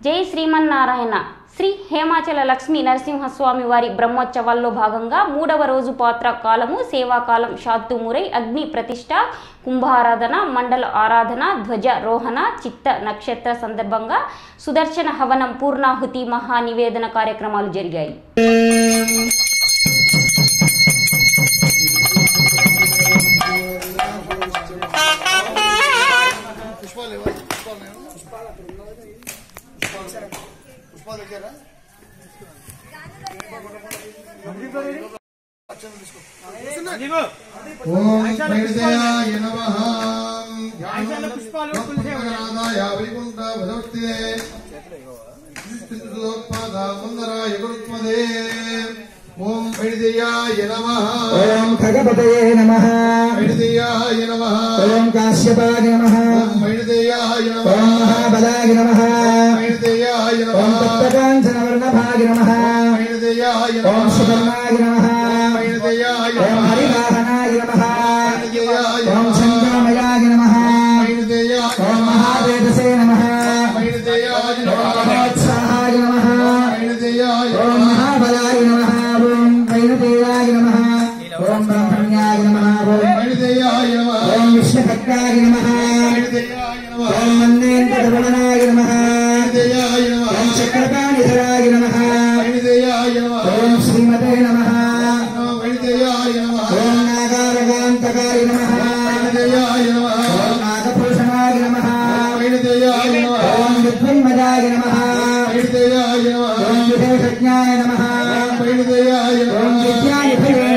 జై శ్రీమన్నారాయణ శ్రీ హేమాచల లక్ష్మీ నరసింహస్వామి వారి బ్రహ్మోత్సవాల్లో భాగంగా మూడవ రోజు పాత్ర కాలము సేవాకాలం షాత్తుమురై అగ్ని ప్రతిష్ట కుంభారాధన మండల ఆరాధన ధ్వజ రోహణ చిత్త నక్షత్ర సందర్భంగా సుదర్శన హవనం పూర్ణాహుతి మహానివేదన కార్యక్రమాలు జరిగాయి పుష్పాలు ఇవ్వాలి పుష్పాలు లేవా? పుష్పాలు పుష్పాలు దగ్గర ఓం వైద్యాయ నమః పుష్పాలునాదాయ వైకుంఠ భగవతే ముందరాయ గురుత్మదే ఓం వైద్యాయ నమః ఓం ఖగపతయే నమ వైద్యాయ నమః ఓం కాశ్యపాయ నమ ఓం వైద్యాయ ఓం నమః మహాబలాయ నమ వైద్యాయ ఓం నమః తప్తకాంచనవర్ణభాయ నమ వైద్యాయ ఓం నమః సుకర్ణాయ నమ వైద్యాయ ఓం నమః హరివాహనాయ నమ వైద్యాయ ఓం నమః శంకరమయాయ నమ వైద్యాయ ఓం నమః మహావేదసే నమ వైద్యాయ ఓం నమః మహోత్సాహాయ నమ వైద్యాయ ఓం నమః మహాబలాయ నమ ఓం వైనతేయాయ నమ ఓం బ్రహ్మణ్యాయ నమ ఓం వైద్యాయ నమః ఓం విష్ణుభక్తాయ నమ వైద్యాయ నమః ఓం మన్నేంద్రవణాయ నమ వైద్యాయ నమః ఓం చక్రపాణిధరాయ నమ వైద్యాయ నమః ఓం శ్రీమతే నమ వైద్యాయ నమః ఓం నాగారగాంతకాయ నమ వైద్యాయ నమః ఓం నాగభూషణాయ నమ వైద్యాయ నమః ఓం విద్వన్మదాయ నమ వైద్యాయ నమః ఓం విశేషజ్ఞాయ నమ వైద్యాయ ఓం నమః విద్యానిధయే